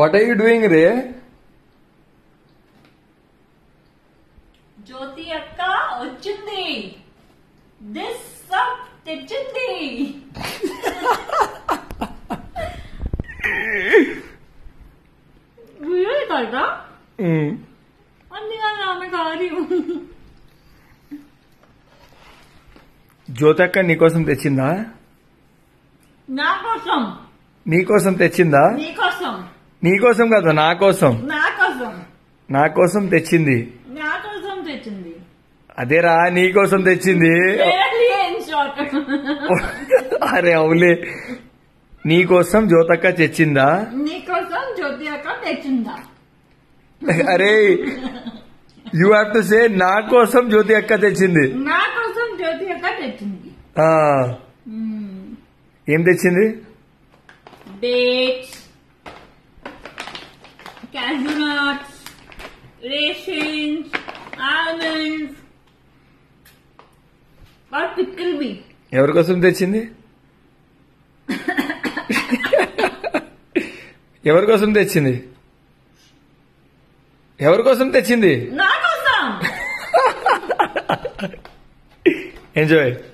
What are you doing రే జ్యోతి అక్క వచ్చింది దిస్ సబ్ తెచ్చింది వీడియో కదా అందుకని ఆమె కార్యం జ్యోతక్క నీకోసం తెచ్చిందా నా కోసం నీకోసం తెచ్చిందా నీకోసం నీకోసం కదా నా కోసం నా కోసం నా కోసం తెచ్చింది నా కోసం తెచ్చింది అదేరా నీకోసం తెచ్చింది ఏలియన్ షాట్ అరే అవులే నీకోసం జ్యోతక్క తెచ్చిందా నీకోసం జ్యోతి అక్క తెచ్చిందా అరే యు హ్యావ్ టు సే నా కోసం జ్యోతి అక్క తెచ్చింది నా కోసం జ్యోతి అక్క తెచ్చింది ఆ, ఏం తెచ్చింది dates cashew nuts, raisins, almonds, or pickle bee. ఎవరి కోసం తెచ్చింది ఎవరి కోసం తెచ్చింది ఎవరి కోసం తెచ్చింది నా కోసం ఎంజాయ్